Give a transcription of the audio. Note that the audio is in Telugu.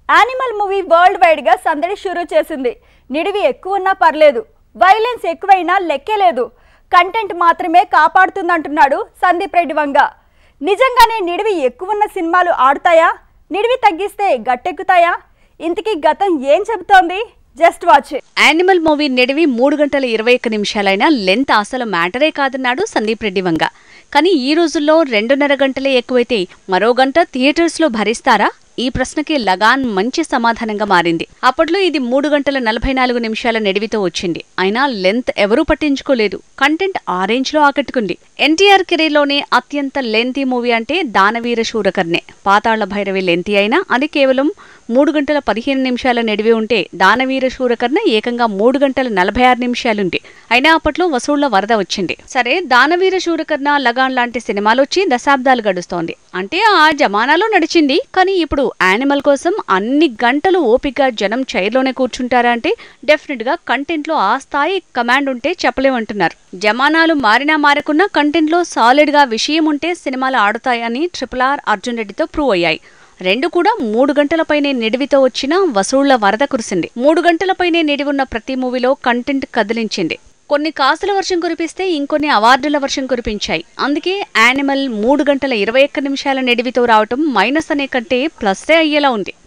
యానిమల్ మూవీ వరల్డ్ వైడ్ గా సందడి షురూ చేసింది నిడివి ఎక్కువ ఉన్నా పర్లేదు వైలెన్స్ ఎక్కువైనా లెక్కే లేదు కంటెంట్ మాత్రమే కాపాడుతుందంటున్నాడు సందీప్ రెడ్డి వంగ నిజంగానే నిడివి ఎక్కువ ఉన్న సినిమాలు ఆడుతాయా నిడివి తగ్గిస్తే గట్టెక్కుతాయా ఇంతకీ గతం ఏం చెబుతోంది జస్ట్ వాచ్ యానిమల్ మూవీ నిడివి మూడు గంటల ఇరవై ఒక్క నిమిషాలైనా లెంత్ అసలు మ్యాటరే కాదన్నాడు సందీప్ రెడ్డి వంగ కానీ ఈ రోజుల్లో రెండున్నర గంటలే ఎక్కువైతే మరో గంట థియేటర్స్లో భరిస్తారా ఈ ప్రశ్నకి లగాన్ మంచి సమాధానంగా మారింది అప్పట్లో ఇది మూడు గంటల నలభై నాలుగు నిమిషాల నిడివితో వచ్చింది అయినా లెంత్ ఎవరూ పట్టించుకోలేదు కంటెంట్ ఆ రేంజ్ లో ఆకట్టుకుంది ఎన్టీఆర్ కెరీర్లోనే అత్యంత లెంతీ మూవీ అంటే దానవీర శూరకర్ణే పాతాళ భైరవి లెంతీ అయినా అది కేవలం మూడు గంటల పదిహేను నిమిషాల నిడివి ఉంటే దానవీర శూరకర్ణ ఏకంగా మూడు గంటల నలభై ఆరు నిమిషాలుంది అయినా అప్పట్లో వసూళ్ల వరద వచ్చింది సరే దానవీర శూరకర్ణ లగాన్ లాంటి సినిమాలు వచ్చి దశాబ్దాలు గడుస్తోంది అంటే ఆ జమానాలో నడిచింది కానీ ఇప్పుడు యానిమల్ కోసం అన్ని గంటలు ఓపిక జనం చైర్లోనే కూర్చుంటారా అంటే డెఫినెట్ గా కంటెంట్ లో ఆ స్థాయి కమాండ్ ఉంటే చెప్పలేమంటున్నారు జమానాలు మారినా మారకున్నా కంటెంట్ లో సాలిడ్ గా విషయం ఉంటే సినిమాలు ఆడుతాయని ట్రిపుల్ ఆర్ అర్జున్ రెడ్డితో ప్రూవ్ అయ్యాయి రెండు కూడా మూడు గంటలపైనే నిడివితో వచ్చిన వసూళ్ల వరద కురిసింది మూడు గంటలపైనే నిడివున్న ప్రతి మూవీలో కంటెంట్ కదిలించింది కొన్ని కాసుల వర్షం కురిపిస్తే ఇంకొన్ని అవార్డుల వర్షం కురిపించాయి అందుకే యానిమల్ మూడు గంటల ఇరవై ఒక్క నిమిషాల నిడివితో రావటం మైనస్ అనే కంటే ప్లస్సే అయ్యేలా ఉంది